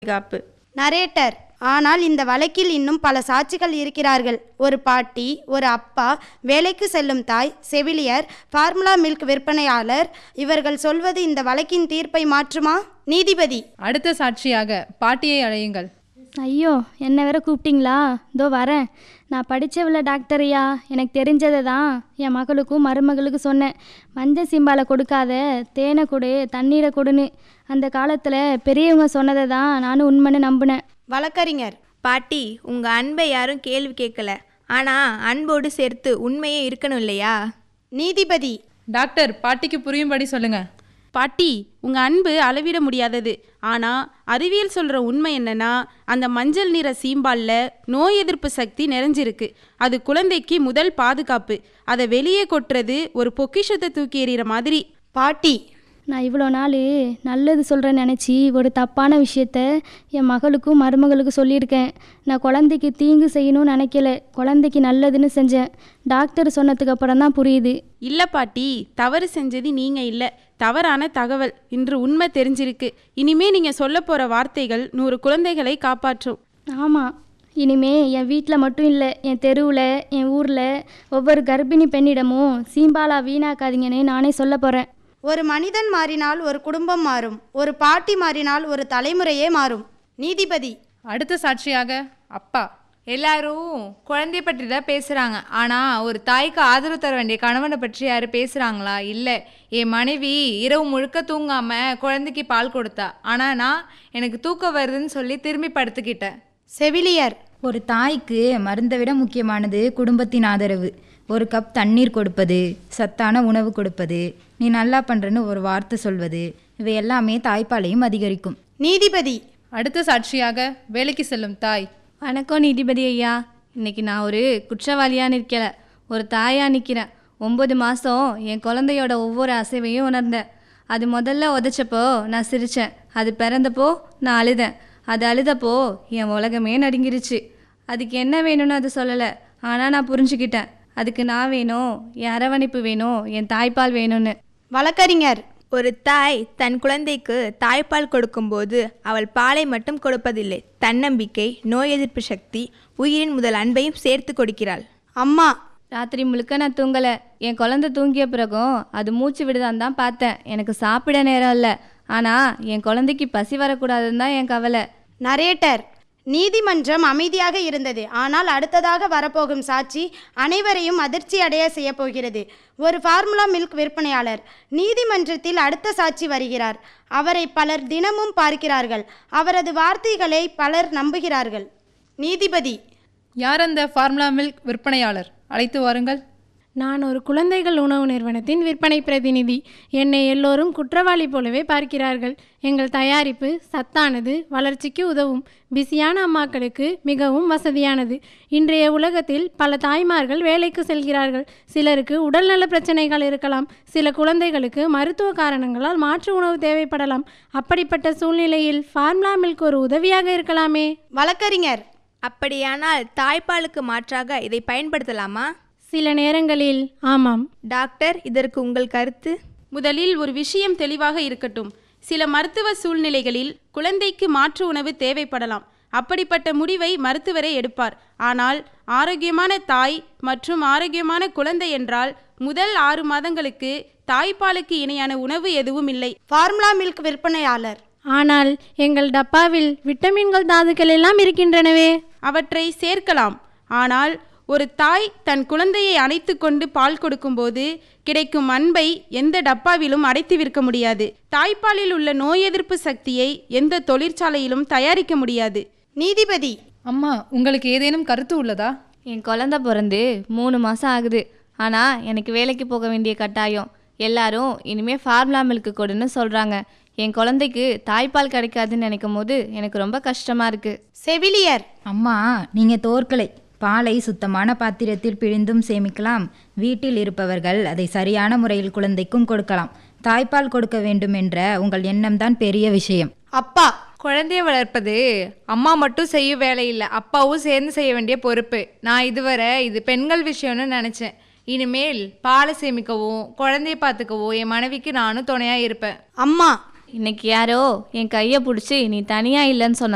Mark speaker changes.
Speaker 1: பாதுகாப்பு
Speaker 2: நரேட்டர் ஆனால் இந்த வழக்கில் இன்னும் பல சாட்சிகள் இருக்கிறார்கள் ஒரு பாட்டி ஒரு அப்பா வேலைக்கு செல்லும் தாய் செவிலியர் ஃபார்முலா மில்க் விற்பனையாளர் இவர்கள் சொல்வது இந்த வழக்கின் தீர்ப்பை மாற்றுமா நீதிபதி
Speaker 3: அடுத்த சாட்சியாக பாட்டியை அழையுங்கள்
Speaker 4: ஐயோ என்ன வேற கூப்பிட்டீங்களா இதோ வரேன் நான் படித்தவள டாக்டரையா எனக்கு தெரிஞ்சதை தான் என் மகளுக்கும் மருமகளுக்கும் சொன்னேன் மஞ்சள் சிம்பாலை கொடுக்காத தேனை கொடு தண்ணீரை கொடுன்னு அந்த காலத்தில் பெரியவங்க சொன்னதை தான் நானும் உண்மைன்னு நம்பினேன்
Speaker 2: வழக்கறிஞர்
Speaker 1: பாட்டி உங்க அன்பை யாரும் கேள்வி கேட்கல ஆனா அன்போடு சேர்த்து உண்மையே இருக்கணும் இல்லையா
Speaker 2: நீதிபதி
Speaker 3: டாக்டர் பாட்டிக்கு புரியும்படி சொல்லுங்க
Speaker 5: பாட்டி உங்க அன்பு அளவிட முடியாதது ஆனா அறிவியல் சொல்ற உண்மை என்னன்னா அந்த மஞ்சள் நிற சீம்பால்ல நோய் எதிர்ப்பு சக்தி நிறைஞ்சிருக்கு அது குழந்தைக்கு முதல் பாதுகாப்பு அதை வெளியே கொட்டுறது ஒரு பொக்கிஷத்தை தூக்கி எறிகிற மாதிரி
Speaker 2: பாட்டி
Speaker 4: நான் இவ்வளோ நாள் நல்லது சொல்கிறேன்னு நினச்சி ஒரு தப்பான விஷயத்த என் மகளுக்கும் மருமகளுக்கும் சொல்லியிருக்கேன் நான் குழந்தைக்கு தீங்கு செய்யணும்னு நினைக்கல குழந்தைக்கு நல்லதுன்னு செஞ்சேன் டாக்டர் சொன்னதுக்கு அப்புறம் தான் புரியுது
Speaker 5: இல்ல பாட்டி தவறு செஞ்சது நீங்க இல்ல தவறான தகவல் இன்று உண்மை தெரிஞ்சிருக்கு இனிமே நீங்க சொல்ல போற வார்த்தைகள் நூறு குழந்தைகளை காப்பாற்றும்
Speaker 4: ஆமாம் இனிமே என் வீட்டில் மட்டும் இல்லை என் தெருவில் என் ஊரில் ஒவ்வொரு கர்ப்பிணி பெண்ணிடமும் சீம்பாலா வீணாக்காதீங்கன்னு நானே சொல்ல போகிறேன்
Speaker 2: ஒரு மனிதன் மாறினால் ஒரு குடும்பம் மாறும் ஒரு பாட்டி மாறினால் ஒரு தலைமுறையே மாறும் நீதிபதி
Speaker 3: அடுத்த சாட்சியாக அப்பா
Speaker 6: எல்லாரும் குழந்தைய பற்றி தான் பேசுகிறாங்க ஆனால் ஒரு தாய்க்கு ஆதரவு தர வேண்டிய கணவனை பற்றி யாரும் பேசுகிறாங்களா இல்லை என் மனைவி இரவு முழுக்க தூங்காமல் குழந்தைக்கு பால் கொடுத்தா ஆனால் நான் எனக்கு தூக்கம் வருதுன்னு சொல்லி திரும்பி படுத்துக்கிட்டேன்
Speaker 2: செவிலியர்
Speaker 7: ஒரு தாய்க்கு மருந்தை விட முக்கியமானது குடும்பத்தின் ஆதரவு ஒரு கப் தண்ணீர் கொடுப்பது சத்தான உணவு கொடுப்பது நீ நல்லா பண்ணுறன்னு ஒரு வார்த்தை சொல்வது இவை எல்லாமே தாய்ப்பாலையும் அதிகரிக்கும்
Speaker 2: நீதிபதி
Speaker 3: அடுத்த சாட்சியாக வேலைக்கு செல்லும் தாய்
Speaker 8: வணக்கம் நீதிபதி ஐயா இன்னைக்கு நான் ஒரு குற்றவாளியாக நிற்கல ஒரு தாயாக நிற்கிறேன் ஒம்பது மாதம் என் குழந்தையோட ஒவ்வொரு அசைவையும் உணர்ந்தேன் அது முதல்ல உதைச்சப்போ நான் சிரித்தேன் அது பிறந்தப்போ நான் அழுதேன் அது அழுதப்போ என் உலகமே நடுங்கிருச்சு அதுக்கு என்ன வேணும்னு அது சொல்லலை ஆனால் நான் புரிஞ்சுக்கிட்டேன் அதுக்கு நான் வேணும் என் அரவணைப்பு வேணும் என் தாய்ப்பால் வேணும்னு
Speaker 2: வழக்கறிஞர்
Speaker 1: ஒரு தாய் தன் குழந்தைக்கு தாய்ப்பால் கொடுக்கும்போது அவள் பாலை மட்டும் கொடுப்பதில்லை தன்னம்பிக்கை நோய் எதிர்ப்பு சக்தி உயிரின் முதல் அன்பையும் சேர்த்து கொடுக்கிறாள்
Speaker 2: அம்மா
Speaker 8: ராத்திரி முழுக்க நான் தூங்கலை என் குழந்தை தூங்கிய பிறகும் அது மூச்சு விடுதான்னு தான் பார்த்தேன் எனக்கு சாப்பிட நேரம் இல்லை ஆனால் என் குழந்தைக்கு பசி வரக்கூடாதுன்னு தான் என் கவலை
Speaker 2: நரேட்டர் நீதிமன்றம் அமைதியாக இருந்தது ஆனால் அடுத்ததாக வரப்போகும் சாட்சி அனைவரையும் அதிர்ச்சி அடைய செய்ய போகிறது ஒரு ஃபார்முலா மில்க் விற்பனையாளர் நீதிமன்றத்தில் அடுத்த சாட்சி வருகிறார் அவரை பலர் தினமும் பார்க்கிறார்கள் அவரது வார்த்தைகளை பலர் நம்புகிறார்கள் நீதிபதி
Speaker 3: யார் அந்த ஃபார்முலா மில்க் விற்பனையாளர் அழைத்து வாருங்கள்
Speaker 9: நான் ஒரு குழந்தைகள் உணவு நிறுவனத்தின் விற்பனை பிரதிநிதி என்னை எல்லோரும் குற்றவாளி போலவே பார்க்கிறார்கள் எங்கள் தயாரிப்பு சத்தானது வளர்ச்சிக்கு உதவும் பிஸியான அம்மாக்களுக்கு மிகவும் வசதியானது இன்றைய உலகத்தில் பல தாய்மார்கள் வேலைக்கு செல்கிறார்கள் சிலருக்கு உடல்நல பிரச்சனைகள் இருக்கலாம் சில குழந்தைகளுக்கு மருத்துவ காரணங்களால் மாற்று உணவு தேவைப்படலாம் அப்படிப்பட்ட சூழ்நிலையில் ஃபார்முலா மில்க் ஒரு உதவியாக இருக்கலாமே
Speaker 2: வழக்கறிஞர்
Speaker 1: அப்படியானால் தாய்ப்பாலுக்கு மாற்றாக இதை பயன்படுத்தலாமா
Speaker 9: சில நேரங்களில் ஆமாம்
Speaker 1: டாக்டர் இதற்கு உங்கள் கருத்து
Speaker 5: முதலில் ஒரு விஷயம் தெளிவாக இருக்கட்டும் சில மருத்துவ சூழ்நிலைகளில் குழந்தைக்கு மாற்று உணவு தேவைப்படலாம் அப்படிப்பட்ட முடிவை மருத்துவரே எடுப்பார் ஆனால் ஆரோக்கியமான தாய் மற்றும் ஆரோக்கியமான குழந்தை என்றால் முதல் ஆறு மாதங்களுக்கு தாய்ப்பாலுக்கு இணையான உணவு எதுவும் இல்லை
Speaker 2: ஃபார்முலா மில்க் விற்பனையாளர்
Speaker 9: ஆனால் எங்கள் டப்பாவில் விட்டமின்கள் தாதுக்கள் எல்லாம் இருக்கின்றனவே
Speaker 5: அவற்றை சேர்க்கலாம் ஆனால் ஒரு தாய் தன் குழந்தையை அணைத்து கொண்டு பால் கொடுக்கும்போது கிடைக்கும் அன்பை எந்த டப்பாவிலும் அடைத்து விற்க முடியாது தாய்ப்பாலில் உள்ள நோய் எதிர்ப்பு சக்தியை எந்த தொழிற்சாலையிலும் தயாரிக்க முடியாது
Speaker 2: நீதிபதி
Speaker 3: அம்மா உங்களுக்கு ஏதேனும் கருத்து உள்ளதா
Speaker 8: என் குழந்தை பிறந்து மூணு மாதம் ஆகுது ஆனால் எனக்கு வேலைக்கு போக வேண்டிய கட்டாயம் எல்லாரும் இனிமேல் ஃபார்முலா மில்க்கு கொடுன்னு சொல்கிறாங்க என் குழந்தைக்கு தாய்ப்பால் கிடைக்காதுன்னு நினைக்கும் போது எனக்கு ரொம்ப கஷ்டமாக இருக்குது
Speaker 2: செவிலியர்
Speaker 7: அம்மா நீங்கள் தோற்கலை பாலை சுத்தமான பாத்திரத்தில் பிழிந்தும் சேமிக்கலாம் வீட்டில் இருப்பவர்கள் அதை சரியான முறையில் குழந்தைக்கும் கொடுக்கலாம் தாய்ப்பால் கொடுக்க வேண்டும் என்ற உங்கள் எண்ணம்தான் பெரிய விஷயம்
Speaker 2: அப்பா
Speaker 6: குழந்தைய வளர்ப்பது அம்மா மட்டும் செய்யும் வேலை இல்லை அப்பாவும் சேர்ந்து செய்ய வேண்டிய பொறுப்பு நான் இதுவரை இது பெண்கள் விஷயம்னு நினச்சேன் இனிமேல் பாலை சேமிக்கவும் குழந்தைய பார்த்துக்கவும் என் மனைவிக்கு நானும் துணையாக இருப்பேன்
Speaker 2: அம்மா
Speaker 8: இன்னைக்கு யாரோ என் கையை பிடிச்சி நீ தனியாக இல்லைன்னு சொன்ன